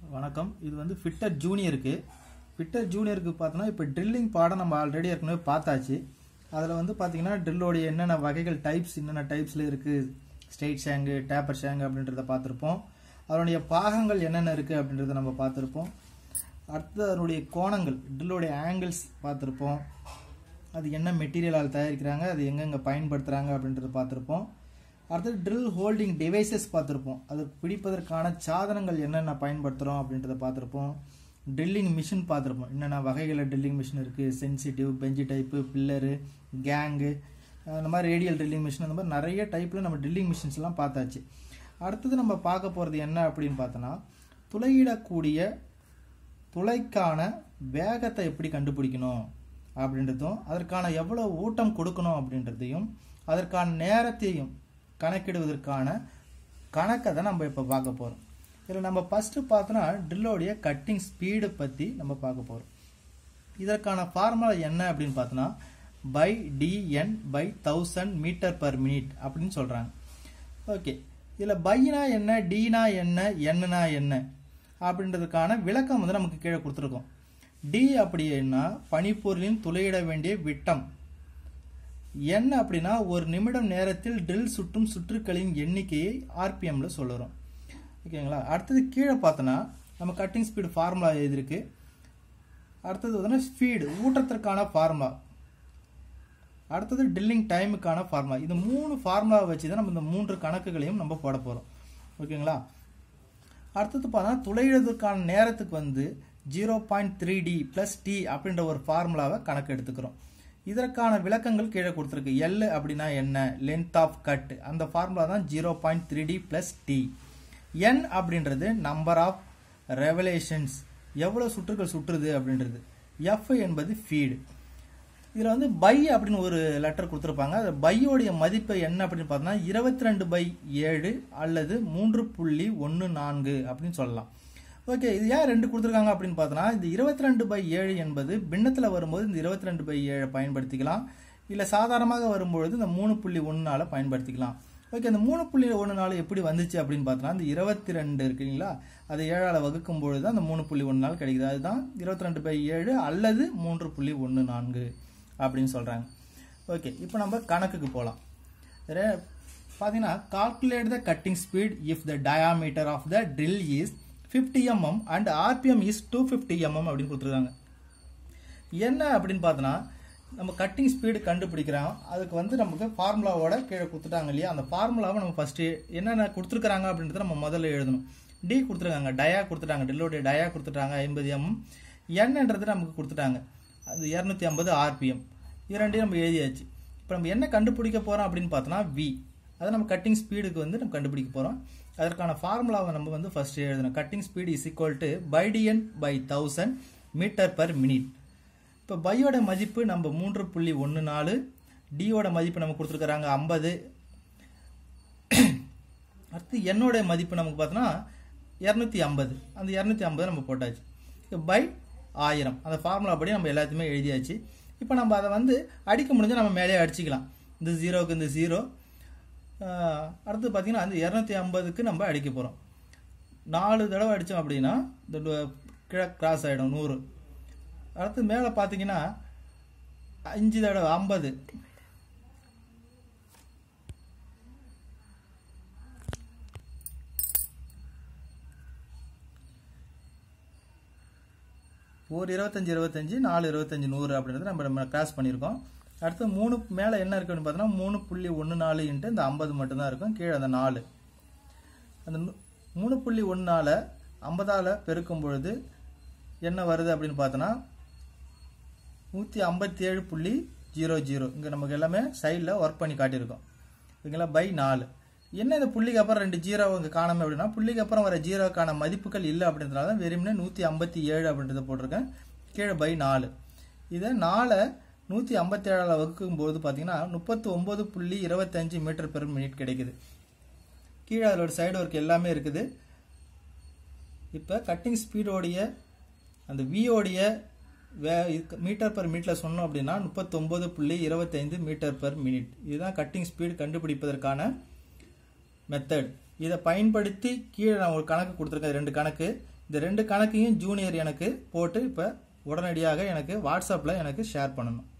வணக்கம் இது வந்து ஃபிட்டர் ஜூனியருக்கு ஃபிட்டர் ஜூனியருக்கு பார்த்தோன்னா இப்போ ட்ரில்லிங் பாடம் நம்ம ஆல்ரெடி ஏற்கனவே பார்த்தாச்சு அதில் வந்து பார்த்தீங்கன்னா ட்ரில்லோடைய என்னென்ன வகைகள் டைப்ஸ் என்னென்ன டைப்ஸில் இருக்குது ஸ்ட்ரெயிட் ஷேங்கு டேப்பர் ஷேங்கு அப்படின்றத பார்த்துருப்போம் அதனுடைய பாகங்கள் என்னென்ன இருக்குது அப்படின்றத நம்ம பார்த்துருப்போம் அடுத்து அதனுடைய கோணங்கள் ட்ரில்லோடைய ஆங்கிள்ஸ் பார்த்துருப்போம் அது என்ன மெட்டீரியலால் தயாரிக்கிறாங்க அது எங்கெங்கே பயன்படுத்துகிறாங்க அப்படின்றத பார்த்துருப்போம் அடுத்தது ட்ரில் ஹோல்டிங் டிவைசஸ் பார்த்துருப்போம் அது பிடிப்பதற்கான சாதனங்கள் என்னென்ன பயன்படுத்துகிறோம் அப்படின்றத பார்த்துருப்போம் ட்ரில்லிங் மிஷின் பார்த்துருப்போம் என்னென்ன வகைகளில் ட்ரில்லிங் மிஷின் இருக்குது sensitive bench type pillar gang அந்த மாதிரி ரேடியல் ட்ரில்லிங் மிஷின் அந்த மாதிரி நிறைய டைப்பில் நம்ம ட்ரில்லிங் மிஷின்ஸ்லாம் பார்த்தாச்சு அடுத்தது நம்ம பார்க்க போகிறது என்ன அப்படின்னு பார்த்தோன்னா துளையிடக்கூடிய துளைக்கான வேகத்தை எப்படி கண்டுபிடிக்கணும் அப்படின்றதும் அதற்கான எவ்வளோ ஊட்டம் கொடுக்கணும் அப்படின்றதையும் அதற்கான நேரத்தையும் கணக்கிடுவதற்கான கணக்கை தான் நம்ம இப்போ பார்க்க போகிறோம் இதில் நம்ம ஃபஸ்ட்டு பார்த்தோன்னா ட்ரில்லோடைய கட்டிங் ஸ்பீடு பற்றி நம்ம பார்க்க போகிறோம் இதற்கான ஃபார்முலா என்ன அப்படின்னு பார்த்தோன்னா pi DN pi thousand metre per minute அப்படின்னு சொல்கிறாங்க ஓகே இதில் பைனா என்ன டினா என்ன என்னனா என்ன அப்படின்றதுக்கான விளக்கம் வந்து நமக்கு கீழே கொடுத்துருக்கோம் டி அப்படின்னா பனிப்பொருளின் துளையிட வேண்டிய விட்டம் என்ன அப்படின்னா ஒரு நிமிடம் நேரத்தில் ட்ரில் சுட்டும் சுற்றுக்களின் எண்ணிக்கையை ஆர்பிஎம்ல சொல்லுறோம் ஓகேங்களா அடுத்தது கீழே பார்த்தோன்னா நம்ம கட்டிங் ஸ்பீடு ஃபார்முலா எழுதியிருக்கு அடுத்தது பார்த்தோன்னா ஸ்பீடு ஊட்டத்திற்கான ஃபார்முலா அடுத்தது ட்ரில்லிங் டைமுக்கான ஃபார்முலா இந்த மூணு ஃபார்முலாவை வச்சு தான் நம்ம இந்த மூன்று கணக்குகளையும் நம்ம போட போகிறோம் ஓகேங்களா அடுத்தது பார்த்தா துளையிடுவதற்கான நேரத்துக்கு வந்து zero point three D plus T அப்படின்ற ஒரு ஃபார்முலாவை கணக்கு எடுத்துக்கிறோம் இதற்கான விளக்கங்கள் கீழே கொடுத்துருக்கு எல் அப்படின்னா என்ன லென்த் ஆஃப் கட் அந்த ஃபார்முலா தான் zero point three D plus T N அப்படின்றது நம்பர் ஆஃப் ரெவலேஷன்ஸ் எவ்வளோ சுற்றுகள் சுற்றுது அப்படின்றது எஃப் என்பது ஃபீடு இதில் வந்து பை அப்படின்னு ஒரு லெட்டர் கொடுத்துருப்பாங்க அது பையோடைய மதிப்பு என்ன அப்படின்னு பார்த்தோம்னா இருபத்தி ரெண்டு பை ஏழு அல்லது மூன்று புள்ளி ஒன்று நான்கு அப்படின்னு சொல்லலாம் ஓகே இது ஏன் ரெண்டு கொடுத்துருக்காங்க அப்படின்னு பார்த்தோன்னா இந்த இருபத்தி ரெண்டு பை ஏழு என்பது பின்னத்தில் வரும்போது இந்த இருபத்தி ரெண்டு பை ஏழை பயன்படுத்திக்கலாம் இல்லை சாதாரணமாக வரும்பொழுது இந்த மூணு புள்ளி ஒன்றால் பயன்படுத்திக்கலாம் ஓகே இந்த மூணு புள்ளி ஒன்று நாள் எப்படி வந்துச்சு அப்படின்னு பார்த்தோன்னா இந்த இருபத்தி ரெண்டு இருக்குங்களா அதை ஏழால் வகுக்கும் பொழுது தான் அந்த மூணு புள்ளி ஒன்று நாள் கிடைக்குது அதுதான் இருபத்தி ரெண்டு பை ஏழு அல்லது மூன்று புள்ளி ஒன்று நான்கு அப்படின்னு சொல்கிறாங்க ஓகே இப்போ நம்ம கணக்குக்கு போகலாம் பார்த்தீங்கன்னா calculate the cutting speed if the diameter of the drill is fifty MM and RPM is two fifty MM அப்படின்னு கொடுத்துருக்காங்க என்ன அப்படின்னு பார்த்தோன்னா நம்ம கட்டிங் ஸ்பீடு கண்டுபிடிக்கிறோம் அதுக்கு வந்து நமக்கு ஃபார்முலாவோட கீழே கொடுத்துட்டாங்க இல்லையா அந்த ஃபார்முலாவை நம்ம ஃபஸ்ட்டு என்னென்ன கொடுத்துருக்காங்க அப்படின்றத நம்ம முதல்ல எழுதணும் டி கொடுத்துருக்காங்க டயா கொடுத்துட்டாங்க ட்ரில்லோடைய டயா கொடுத்துட்டாங்க ஐம்பது எம்எம் என்னன்றது நமக்கு கொடுத்துட்டாங்க அது இரநூத்தி ஐம்பது ஆர்பிஎம் இரண்டையும் நம்ம எழுதியாச்சு இப்போ நம்ம என்ன கண்டுபிடிக்க போகிறோம் அப்படின்னு பார்த்தோன்னா வி அதை நம்ம கட்டிங் ஸ்பீடுக்கு வந்து நம்ம கண்டுபிடிக்க போகிறோம் அதற்கான ஃபார்முலாவை நம்ம வந்து ஃபர்ஸ்ட் எழுதணும் cutting speed is equal to pi DN pi thousand metre per minute இப்போ பையோட மதிப்பு நம்ம மூன்று புள்ளி ஒன்று நாலு டியோட மதிப்பு நம்ம கொடுத்துருக்குறாங்க ஐம்பது அடுத்து என்னோட மதிப்பு நமக்கு பார்த்தோன்னா இரநூத்தி ஐம்பது அந்த இரநூத்தி ஐம்பது நம்ம போட்டாச்சு பை ஆயிரம் அந்த ஃபார்முலா படி நம்ம எல்லாத்தையுமே எழுதியாச்சு இப்போ நம்ம அதை வந்து அடிக்க முடிஞ்சால் நம்ம மேலே அடிச்சுக்கலாம் இந்த ஜீரோவுக்கு இந்த ஜீரோ அடுத்து பார்த்தீங்கன்னா அந்த இரநூத்தி ஐம்பதுக்கு நம்ம அடிக்க போகிறோம் நாலு தடவை அடித்தோம் அப்படின்னா இந்த கிழ கிராஸ் ஆகிடும் நூறு அடுத்து மேலே பார்த்தீங்கன்னா அஞ்சு தடவை ஐம்பது ஒரு இருபத்தஞ்சி இருபத்தஞ்சி நாலு இருபத்தஞ்சி நூறு அப்படின்றது நம்ம நம்ம கிராஸ் பண்ணியிருக்கோம் அடுத்து மூணு மேலே என்ன இருக்குன்னு பார்த்தோன்னா மூணு புள்ளி ஒன்று நாலு இன்ட்டு இந்த ஐம்பது மட்டும்தான் இருக்கும் கீழே அந்த நாலு அந்த மூணு புள்ளி ஒன்றால் ஐம்பதால் பெருக்கும் பொழுது என்ன வருது அப்படின்னு பார்த்தோன்னா நூற்றி ஐம்பத்தி ஏழு புள்ளி ஜீரோ ஜீரோ இங்கே நமக்கு எல்லாமே சைடில் ஒர்க் பண்ணி காட்டியிருக்கோம் ஓகேங்களா பை நாலு என்ன இந்த புள்ளிக்கு அப்புறம் ரெண்டு ஜீரோ இங்கே காணாமல் அப்படின்னா புள்ளிக்கு அப்புறம் வர ஜீரோக்கான மதிப்புகள் இல்லை அப்படின்றதுனால தான் வெறுமனே நூற்றி ஐம்பத்தி ஏழு அப்படின்றத போட்டிருக்கேன் கீழே பை நாலு இதை நாலை நூற்றி ஐம்பத்தி ஏழால் வகுக்கும் போது பார்த்தீங்கன்னா முப்பத்தி ஒம்பது புள்ளி இருபத்தஞ்சு மீட்டர் பெர் மினிட் கிடைக்குது கீழே அதோட சைடு ஒர்க் எல்லாமே இருக்குது இப்போ கட்டிங் ஸ்பீடோடைய அந்த வியோடைய வே மீட்டர் பர் மினிட்ல சொன்னோம் அப்படின்னா முப்பத்தொம்பது புள்ளி இருபத்தைந்து மீட்டர் பர் மினிட் இதுதான் கட்டிங் ஸ்பீடு கண்டுபிடிப்பதற்கான மெத்தட் இதை பயன்படுத்தி கீழே நான் ஒரு கணக்கு கொடுத்துருக்கேன் ரெண்டு கணக்கு இந்த ரெண்டு கணக்கையும் ஜூனியர் எனக்கு போட்டு இப்போ உடனடியாக எனக்கு வாட்ஸ்அப்பில் எனக்கு ஷேர் பண்ணணும்